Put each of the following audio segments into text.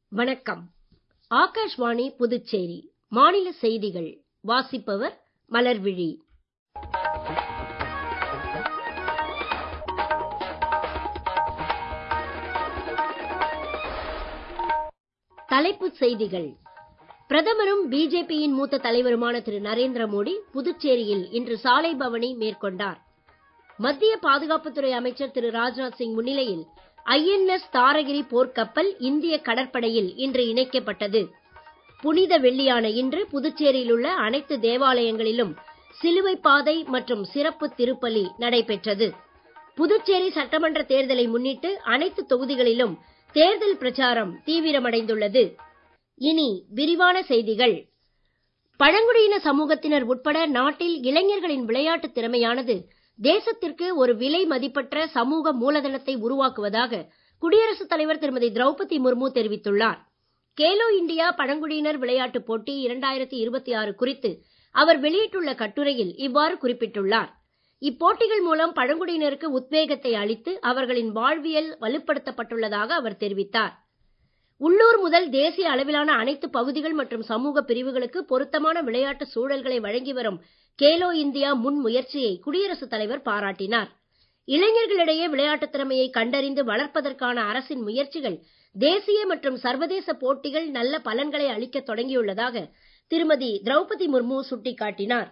வணக்கம் ஆகாஷ்வாணி புதுச்சேரி மாநில செய்திகள் வாசிப்பவர் மலர்விழி தலைப்புச் செய்திகள் பிரதமரும் பிஜேபியின் மூத்த தலைவருமான திரு நரேந்திர மோடி புதுச்சேரியில் இன்று சாலை பவனி மேற்கொண்டார் மத்திய பாதுகாப்புத்துறை அமைச்சர் திரு ராஜ்நாத் சிங் முன்னிலையில் ஐஎன்எஸ் தாரகிரி போர்க்கப்பல் இந்திய கடற்படையில் இன்று இணைக்கப்பட்டது புனித வெள்ளியான இன்று புதுச்சேரியில் உள்ள அனைத்து தேவாலயங்களிலும் சிலுவை பாதை மற்றும் சிறப்பு திருப்பலி நடைபெற்றது புதுச்சேரி சட்டமன்ற தேர்தலை முன்னிட்டு அனைத்து தொகுதிகளிலும் தேர்தல் பிரச்சாரம் தீவிரமடைந்துள்ளது இனி விரிவான செய்திகள் பழங்குடியின சமூகத்தினர் உட்பட நாட்டில் இளைஞர்களின் விளையாட்டு திறமையானது தேசத்திற்கு ஒரு விலை மதிப்பற்ற சமூக மூலதனத்தை உருவாக்குவதாக குடியரசுத் தலைவர் திருமதி திரௌபதி முர்மு தெரிவித்துள்ளார் கேலோ இண்டியா பழங்குடியினர் விளையாட்டுப் போட்டி 2026 குறித்து அவர் வெளியிட்டுள்ள கட்டுரையில் இவ்வாறு குறிப்பிட்டுள்ளார் இப்போட்டிகள் மூலம் பழங்குடியினருக்கு உத்வேகத்தை அளித்து அவர்களின் வாழ்வியல் வலுப்படுத்தப்பட்டுள்ளதாக அவர் தெரிவித்தார் உள்ளூர் முதல் தேசிய அளவிலான அனைத்து பகுதிகள் மற்றும் சமூக பிரிவுகளுக்கு பொருத்தமான விளையாட்டு சூழல்களை வழங்கி வரும் கேலோ இந்தியா முன் முயற்சியை குடியரசுத் தலைவர் பாராட்டினார் இளைஞர்களிடையே விளையாட்டுத் திறமையை கண்டறிந்து வளர்ப்பதற்கான அரசின் முயற்சிகள் தேசிய மற்றும் சர்வதேச போட்டிகள் நல்ல பலன்களை அளிக்கத் தொடங்கியுள்ளதாக திருமதி திரௌபதி முர்மு சுட்டிக்காட்டினார்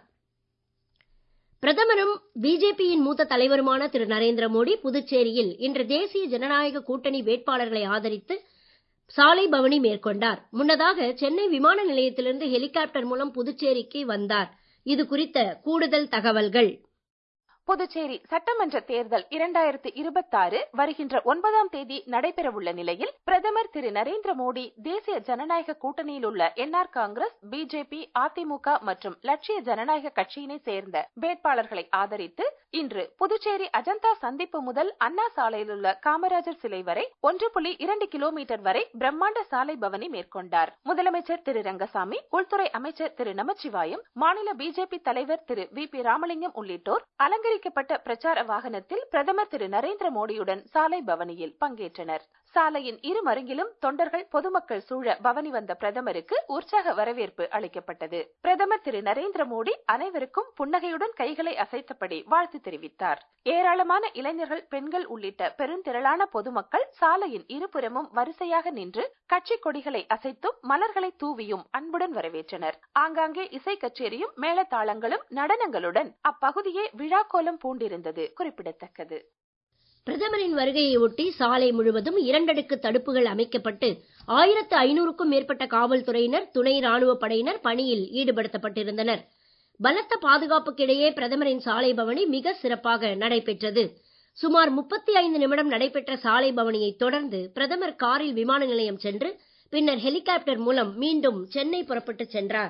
பிரதமரும் பிஜேபியின் மூத்த தலைவருமான திரு நரேந்திர மோடி புதுச்சேரியில் இன்று தேசிய ஜனநாயக கூட்டணி வேட்பாளர்களை ஆதரித்து சாலை பவனி மேற்கொண்டார் முன்னதாக சென்னை விமான நிலையத்திலிருந்து ஹெலிகாப்டர் மூலம் புதுச்சேரிக்கு வந்தார் இது குறித்த கூடுதல் தகவல்கள் புதுச்சேரி சட்டமன்ற தேர்தல் இரண்டாயிரத்தி இருபத்தாறு வருகின்ற ஒன்பதாம் தேதி நடைபெறவுள்ள நிலையில் பிரதமர் திரு நரேந்திர மோடி தேசிய ஜனநாயக கூட்டணியில் உள்ள என்ஆர் காங்கிரஸ் பிஜேபி அதிமுக மற்றும் லட்சிய ஜனநாயக கட்சியினை சேர்ந்த வேட்பாளர்களை ஆதரித்து இன்று புதுச்சேரி அஜந்தா சந்திப்பு முதல் அண்ணா சாலையில் உள்ள காமராஜர் சிலை வரை ஒன்று புள்ளி இரண்டு கிலோமீட்டர் வரை பிரம்மாண்ட சாலை பவனி மேற்கொண்டார் முதலமைச்சர் திரு ரங்கசாமி உள்துறை அமைச்சர் திரு நமச்சிவாயம் மாநில பிஜேபி தலைவர் திரு வி பி ராமலிங்கம் உள்ளிட்டோர் அலங்கரி அலங்கரிக்கப்பட்ட பிரச்சார வாகனத்தில் பிரதமர் திரு நரேந்திர மோடியுடன் சாலை பவனியில் பங்கேற்றனர் சாலையின் இரு மருங்கிலும் தொண்டர்கள் பொதுமக்கள் சூழ பவனி வந்த பிரதமருக்கு உற்சாக வரவேற்பு அளிக்கப்பட்டது பிரதமர் திரு நரேந்திர மோடி அனைவருக்கும் புன்னகையுடன் கைகளை அசைத்தபடி வாழ்த்து தெரிவித்தார் ஏராளமான இளைஞர்கள் பெண்கள் உள்ளிட்ட பெருந்திரளான பொதுமக்கள் சாலையின் இருபுறமும் வரிசையாக நின்று கட்சி கொடிகளை அசைத்தும் மலர்களை தூவியும் அன்புடன் வரவேற்றனர் ஆங்காங்கே இசை கச்சேரியும் மேளதாளங்களும் நடனங்களுடன் அப்பகுதியே விழாக்கோலம் பூண்டிருந்தது குறிப்பிடத்தக்கது பிரதமரின் வருகையை ஒட்டி சாலை முழுவதும் இரண்டடுக்கு தடுப்புகள் அமைக்கப்பட்டு ஆயிரத்து ஐநூறுக்கும் மேற்பட்ட காவல்துறையினர் துணை ராணுவ படையினர் பணியில் ஈடுபடுத்தப்பட்டிருந்தனர் பலத்த பாதுகாப்புக்கிடையே பிரதமரின் சாலை பவனி மிக சிறப்பாக நடைபெற்றது சுமார் முப்பத்தி ஐந்து நிமிடம் நடைபெற்ற சாலை பவனியை தொடர்ந்து பிரதமர் காரில் விமான நிலையம் சென்று பின்னர் ஹெலிகாப்டர் மூலம் மீண்டும் சென்னை புறப்பட்டு சென்றார்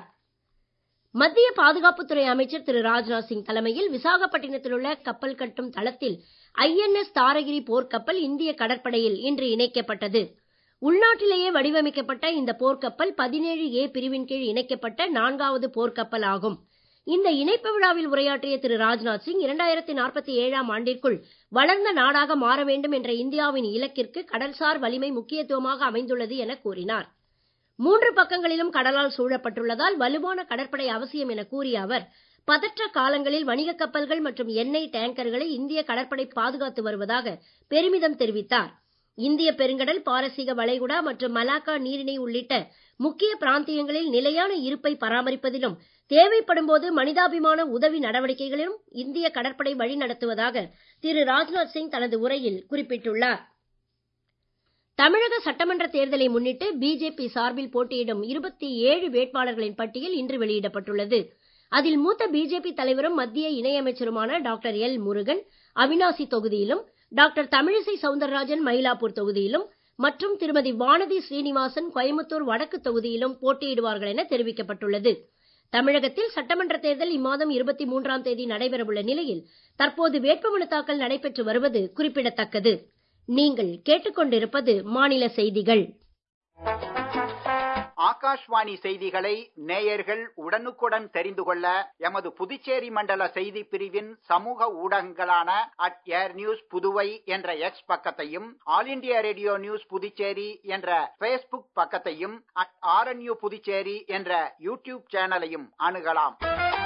மத்திய பாதுகாப்புத்துறை அமைச்சர் திரு ராஜ்நாத் சிங் தலைமையில் விசாகப்பட்டினத்தில் உள்ள கப்பல் கட்டும் தளத்தில் ஐஎன்எஸ் தாரகிரி போர்க்கப்பல் இந்திய கடற்படையில் இன்று இணைக்கப்பட்டது உள்நாட்டிலேயே வடிவமைக்கப்பட்ட இந்த போர்க்கப்பல் பதினேழு ஏ பிரிவின் கீழ் இணைக்கப்பட்ட நான்காவது போர்க்கப்பல் ஆகும் இந்த இணைப்பு விழாவில் உரையாற்றிய திரு ராஜ்நாத் சிங் இரண்டாயிரத்தி நாற்பத்தி ஏழாம் ஆண்டிற்குள் வளர்ந்த நாடாக மாற வேண்டும் என்ற இந்தியாவின் இலக்கிற்கு கடல்சார் வலிமை முக்கியத்துவமாக அமைந்துள்ளது என கூறினார் மூன்று பக்கங்களிலும் கடலால் சூழப்பட்டுள்ளதால் வலுவான கடற்படை அவசியம் என கூறிய அவர் பதற்ற காலங்களில் வணிக கப்பல்கள் மற்றும் எண்ணெய் டேங்கர்களை இந்திய கடற்படை பாதுகாத்து வருவதாக பெருமிதம் தெரிவித்தார் இந்திய பெருங்கடல் பாரசீக வளைகுடா மற்றும் மலாக்கா நீரிணை உள்ளிட்ட முக்கிய பிராந்தியங்களில் நிலையான இருப்பை பராமரிப்பதிலும் தேவைப்படும் போது மனிதாபிமான உதவி நடவடிக்கைகளிலும் இந்திய கடற்படை வழிநடத்துவதாக திரு ராஜ்நாத் சிங் தனது உரையில் குறிப்பிட்டுள்ளார் தமிழக சட்டமன்ற தேர்தலை முன்னிட்டு பிஜேபி சார்பில் போட்டியிடும் இருபத்தி ஏழு வேட்பாளர்களின் பட்டியல் இன்று வெளியிடப்பட்டுள்ளது அதில் மூத்த பிஜேபி தலைவரும் மத்திய இணையமைச்சருமான டாக்டர் எல் முருகன் அவினாசி தொகுதியிலும் டாக்டர் தமிழிசை சவுந்தரராஜன் மயிலாப்பூர் தொகுதியிலும் மற்றும் திருமதி வானதி ஸ்ரீனிவாசன் கோயம்புத்தூர் வடக்கு தொகுதியிலும் போட்டியிடுவார்கள் என தெரிவிக்கப்பட்டுள்ளது தமிழகத்தில் சட்டமன்ற தேர்தல் இம்மாதம் இருபத்தி மூன்றாம் தேதி நடைபெறவுள்ள நிலையில் தற்போது வேட்புமனு தாக்கல் நடைபெற்று வருவது குறிப்பிடத்தக்கது நீங்கள் கேட்டுக்கொண்டிருப்பது மாநில செய்திகள் ஆகாஷ்வாணி செய்திகளை நேயர்கள் உடனுக்குடன் தெரிந்து கொள்ள எமது புதுச்சேரி மண்டல செய்தி பிரிவின் சமூக ஊடகங்களான அட் ஏர் நியூஸ் புதுவை என்ற எக்ஸ் பக்கத்தையும் All India Radio news Puducherry என்ற பேஸ்புக் பக்கத்தையும் அட் ஆர்என்யூ புதுச்சேரி என்ற யூடியூப் சேனலையும் அணுகலாம்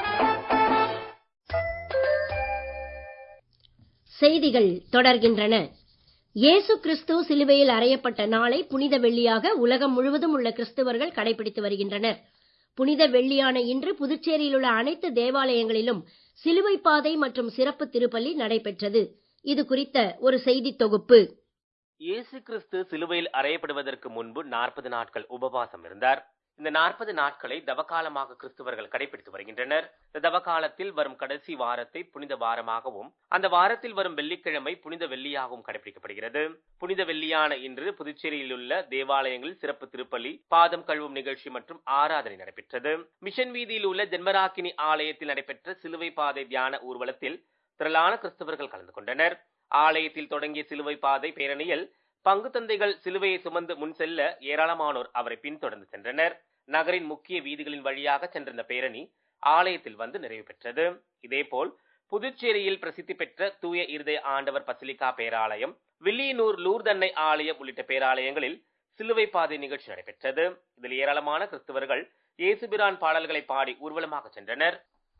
செய்திகள் தொடர்கின்றன இயேசு கிறிஸ்து சிலுவையில் அறையப்பட்ட நாளை புனித வெள்ளியாக உலகம் முழுவதும் உள்ள கிறிஸ்தவர்கள் கடைபிடித்து வருகின்றனர் புனித வெள்ளியான இன்று புதுச்சேரியில் உள்ள அனைத்து தேவாலயங்களிலும் சிலுவை பாதை மற்றும் சிறப்பு திருப்பலி நடைபெற்றது இது குறித்த ஒரு செய்தி தொகுப்பு இயேசு கிறிஸ்து சிலுவையில் அறையப்படுவதற்கு முன்பு நாற்பது நாட்கள் உபவாசம் இருந்தார் இந்த நாற்பது நாட்களை தவகாலமாக கிறிஸ்தவர்கள் கடைபிடித்து வருகின்றனர் இந்த தவகாலத்தில் வரும் கடைசி வாரத்தை புனித வாரமாகவும் அந்த வாரத்தில் வரும் வெள்ளிக்கிழமை புனித வெள்ளியாகவும் கடைபிடிக்கப்படுகிறது புனித வெள்ளியான இன்று புதுச்சேரியில் உள்ள தேவாலயங்களில் சிறப்பு திருப்பலி பாதம் கழுவும் நிகழ்ச்சி மற்றும் ஆராதனை நடைபெற்றது மிஷன் வீதியில் உள்ள ஜென்மராக்கினி ஆலயத்தில் நடைபெற்ற சிலுவை பாதை தியான ஊர்வலத்தில் திரளான கிறிஸ்தவர்கள் கலந்து கொண்டனர் ஆலயத்தில் தொடங்கிய சிலுவை பாதை பேரணியில் பங்கு தந்தைகள் சிலுவையை சுமந்து முன் செல்ல ஏராளமானோர் அவரை பின்தொடர்ந்து சென்றனர் நகரின் முக்கிய வீதிகளின் வழியாக சென்ற இந்த பேரணி ஆலயத்தில் வந்து நிறைவு பெற்றது இதேபோல் புதுச்சேரியில் பிரசித்தி பெற்ற தூய இருதய ஆண்டவர் பசிலிக்கா பேராலயம் வில்லியனூர் லூர்தன்னை ஆலயம் உள்ளிட்ட பேராலயங்களில் சிலுவை பாதை நிகழ்ச்சி நடைபெற்றது இதில் ஏராளமான கிறிஸ்தவர்கள் இயேசுபிரான் பாடல்களை பாடி ஊர்வலமாக சென்றனர்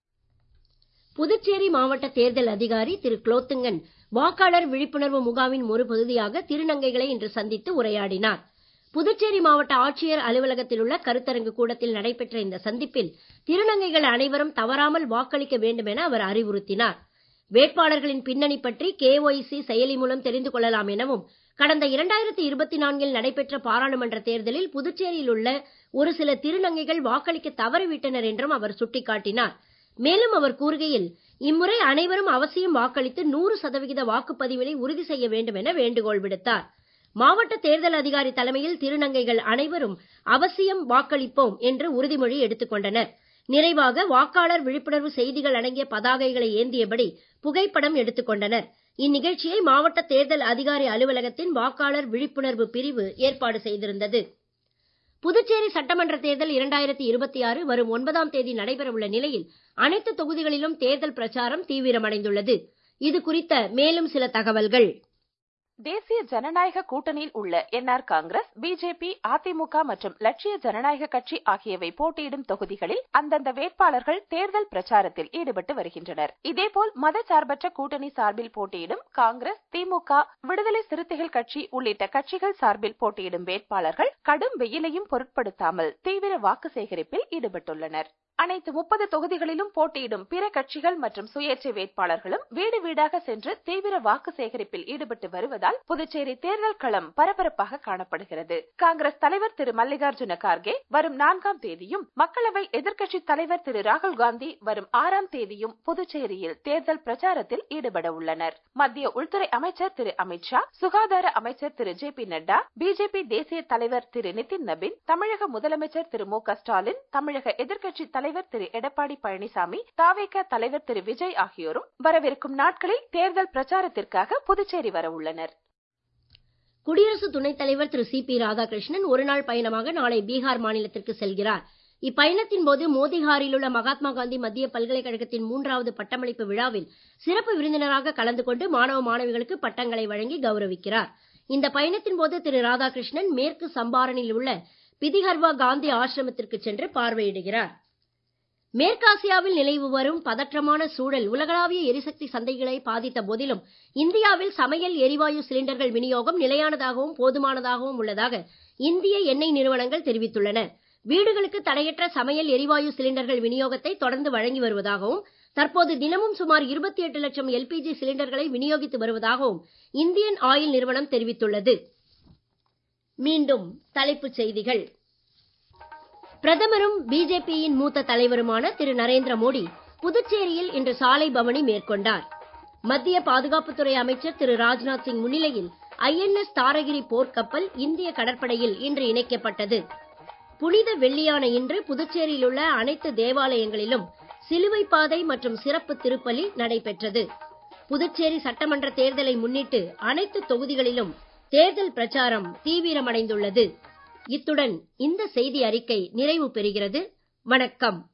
புதுச்சேரி மாவட்ட தேர்தல் அதிகாரி திரு குலோத்துங்கன் வாக்காளர் விழிப்புணர்வு முகாமின் ஒரு பகுதியாக திருநங்கைகளை இன்று சந்தித்து உரையாடினார் புதுச்சேரி மாவட்ட ஆட்சியர் அலுவலகத்தில் உள்ள கருத்தரங்கு கூடத்தில் நடைபெற்ற இந்த சந்திப்பில் திருநங்கைகள் அனைவரும் தவறாமல் வாக்களிக்க வேண்டும் என அவர் அறிவுறுத்தினார் வேட்பாளர்களின் பின்னணி பற்றி கேஒய்சி செயலி மூலம் தெரிந்து கொள்ளலாம் எனவும் கடந்த இரண்டாயிரத்தி இருபத்தி நான்கில் நடைபெற்ற பாராளுமன்ற தேர்தலில் புதுச்சேரியில் உள்ள ஒரு சில திருநங்கைகள் வாக்களிக்க தவறிவிட்டனர் என்றும் அவர் சுட்டிக்காட்டினார் மேலும் அவர் கூறுகையில் இம்முறை அனைவரும் அவசியம் வாக்களித்து நூறு சதவிகித வாக்குப்பதிவினை உறுதி செய்ய வேண்டும் என வேண்டுகோள் விடுத்தார் மாவட்ட தேர்தல் அதிகாரி தலைமையில் திருநங்கைகள் அனைவரும் அவசியம் வாக்களிப்போம் என்று உறுதிமொழி எடுத்துக் கொண்டனர் நிறைவாக வாக்காளர் விழிப்புணர்வு செய்திகள் அடங்கிய பதாகைகளை ஏந்தியபடி புகைப்படம் எடுத்துக் கொண்டனர் இந்நிகழ்ச்சியை மாவட்ட தேர்தல் அதிகாரி அலுவலகத்தின் வாக்காளர் விழிப்புணர்வு பிரிவு ஏற்பாடு செய்திருந்தது புதுச்சேரி சட்டமன்ற தேர்தல் இரண்டாயிரத்தி இருபத்தி ஆறு வரும் ஒன்பதாம் தேதி நடைபெறவுள்ள நிலையில் அனைத்து தொகுதிகளிலும் தேர்தல் பிரச்சாரம் தீவிரமடைந்துள்ளது இது குறித்த மேலும் சில தகவல்கள் தேசிய ஜனநாயக கூட்டணியில் உள்ள என்ஆர் காங்கிரஸ் பிஜேபி அதிமுக மற்றும் லட்சிய ஜனநாயக கட்சி ஆகியவை போட்டியிடும் தொகுதிகளில் அந்தந்த வேட்பாளர்கள் தேர்தல் பிரச்சாரத்தில் ஈடுபட்டு வருகின்றனர் இதேபோல் மதச்சார்பற்ற கூட்டணி சார்பில் போட்டியிடும் காங்கிரஸ் திமுக விடுதலை சிறுத்தைகள் கட்சி உள்ளிட்ட கட்சிகள் சார்பில் போட்டியிடும் வேட்பாளர்கள் கடும் வெயிலையும் பொருட்படுத்தாமல் தீவிர வாக்கு சேகரிப்பில் ஈடுபட்டுள்ளனர் அனைத்து முப்பது தொகுதிகளிலும் போட்டியிடும் பிற கட்சிகள் மற்றும் சுயேட்சை வேட்பாளர்களும் வீடு வீடாக சென்று தீவிர வாக்கு சேகரிப்பில் ஈடுபட்டு வருவதால் புதுச்சேரி தேர்தல் களம் பரபரப்பாக காணப்படுகிறது காங்கிரஸ் தலைவர் திரு மல்லிகார்ஜுன கார்கே வரும் நான்காம் தேதியும் மக்களவை எதிர்க்கட்சி தலைவர் திரு ராகுல் காந்தி வரும் ஆறாம் தேதியும் புதுச்சேரியில் தேர்தல் பிரச்சாரத்தில் ஈடுபட உள்ளனர் மத்திய உள்துறை அமைச்சர் திரு அமித்ஷா சுகாதார அமைச்சர் Thiru J P Nadda BJP தேசிய தலைவர் திரு நிதின் நபின் தமிழக முதலமைச்சர் திரு மு க ஸ்டாலின் தமிழக எதிர்க்கட்சி தலைவர் திரு எடப்பாடி பழனிசாமி தாவேக தலைவர் திரு விஜய் ஆகியோரும் வரவிருக்கும் நாட்களில் தேர்தல் பிரச்சாரத்திற்காக புதுச்சேரி வர உள்ளனர் குடியரசு துணைத் தலைவர் திரு சி பி ராதாகிருஷ்ணன் ஒருநாள் பயணமாக நாளை பீகார் மாநிலத்திற்கு செல்கிறார் இப்பயணத்தின் போது மோதிஹாரில் உள்ள மகாத்மா காந்தி மத்திய பல்கலைக்கழகத்தின் மூன்றாவது பட்டமளிப்பு விழாவில் சிறப்பு விருந்தினராக கலந்து கொண்டு மாணவ மாணவிகளுக்கு பட்டங்களை வழங்கி கௌரவிக்கிறார் இந்த பயணத்தின் போது திரு ராதாகிருஷ்ணன் மேற்கு சம்பாரனில் உள்ள பிதிஹர்வா காந்தி ஆசிரமத்திற்கு சென்று பார்வையிடுகிறார் மேற்காசியாவில் நிலவு வரும் பதற்றமான சூழல் உலகளாவிய எரிசக்தி சந்தைகளை பாதித்த போதிலும் இந்தியாவில் சமையல் எரிவாயு சிலிண்டர்கள் விநியோகம் நிலையானதாகவும் போதுமானதாகவும் உள்ளதாக இந்திய எண்ணெய் நிறுவனங்கள் தெரிவித்துள்ளன வீடுகளுக்கு தடையற்ற சமையல் எரிவாயு சிலிண்டர்கள் விநியோகத்தை தொடர்ந்து வழங்கி வருவதாகவும் தற்போது தினமும் சுமார் இருபத்தி எட்டு லட்சம் எல்பிஜி சிலிண்டர்களை விநியோகித்து வருவதாகவும் இந்தியன் ஆயில் நிறுவனம் தெரிவித்துள்ளது மீண்டும் தலைப்புச் செய்திகள் பிரதமரும் பிஜேபியின் மூத்த தலைவருமான திரு நரேந்திர மோடி புதுச்சேரியில் இன்று சாலை பவனி மேற்கொண்டார் மத்திய பாதுகாப்புத்துறை அமைச்சர் திரு ராஜ்நாத் சிங் முன்னிலையில் ஐஎன்எஸ் தாரகிரி போர்க்கப்பல் இந்திய கடற்படையில் இன்று இணைக்கப்பட்டது புனித வெள்ளியான இன்று புதுச்சேரியில் உள்ள அனைத்து தேவாலயங்களிலும் சிலுவை பாதை மற்றும் சிறப்பு திருப்பலி நடைபெற்றது புதுச்சேரி சட்டமன்ற தேர்தலை முன்னிட்டு அனைத்து தொகுதிகளிலும் தேர்தல் பிரச்சாரம் தீவிரமடைந்துள்ளது இத்துடன் இந்த செய்தி அறிக்கை நிறைவு பெறுகிறது வணக்கம்